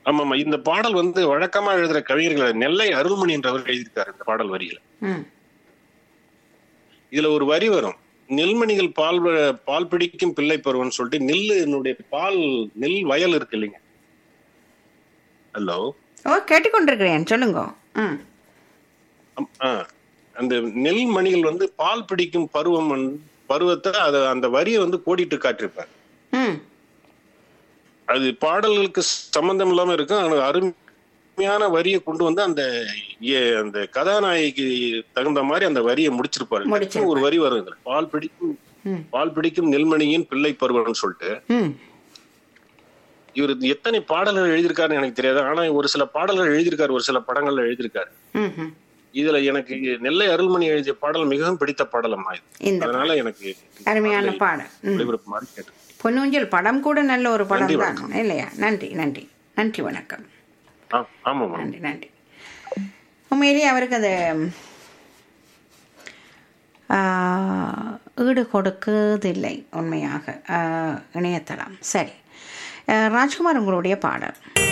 ஆமாமா இந்த பாடல் வந்து வழக்கமா எழுதுற கவிஞர்கள் நெல்லை அருள்மணி என்றவர் எழுதியிருக்காரு இந்த பாடல் வரிகளை ம் இதுல ஒரு வரி வரும் நெல்மணிகள் பால் வ- பால் பிடிக்கும் பிள்ளை பருவம்னு சொல்லிட்டு நெல் என்னுடைய பால் நெல் வயல் இருக்கு இல்லைங்க ஹலோ ஓ கேட்டுக்கொண்டிருக்கிறேன் சொல்லுங்க ம் அந்த நெல் மணிகள் வந்து பால் பிடிக்கும் பருவம் வந்து- பருவத்தை அத அந்த வரியை வந்து கோடிட்டு காட்டியிருப்பார் ம் அது பாடல்களுக்கு சம்பந்தம் இல்லாம இருக்கும் ஆனா அருமையான வரியை கொண்டு வந்து அந்த ஏ- அந்த கதாநாயகிக்கு தகுந்த மாதிரி அந்த வரியை முடிச்சிருப்பாரு முடிச்சிருப்பாரு. ஒரு வரி வரும் இதுல பால் பிடிக்கும் ம் பால் பிடிக்கும் நெல்மணியின் பிள்ளை பருவம்னு சொல்லிட்டு ம் இவர் எத்தனை பாடல்கள் எழுதியிருக்காருன்னு எனக்கு தெரியாது ஆனா ஒரு சில பாடல்கள் எழுதியிருக்காரு ஒரு சில படங்கள்ல எழுதியிருக்காரு ம் ம் இதுல எனக்கு நெல்லை அருள்மணி எழுதிய பாடல் மிகவும் பிடித்த பாடலம்மா இது இந்த அதனால எனக்கு அருமையான பாடலை பாடல் ம் ஒளிபரப்பு மாதிரி கேட்டேன் பொன்னூஞ்சல் படம் கூட நல்ல ஒரு படம் நன்றி, தான் இல்லையா நன்றி நன்றி நன்றி வணக்கம் ஆ, ஆமாம்மா நன்றி நன்றி உண்மையிலேயே அவருக்கு அது ஆ, ஈடு கொடுக்குவதில்லை உண்மையாக ஆ, இணையதளம் சரி ஆ, ராஜ்குமார் உங்களுடைய பாடல்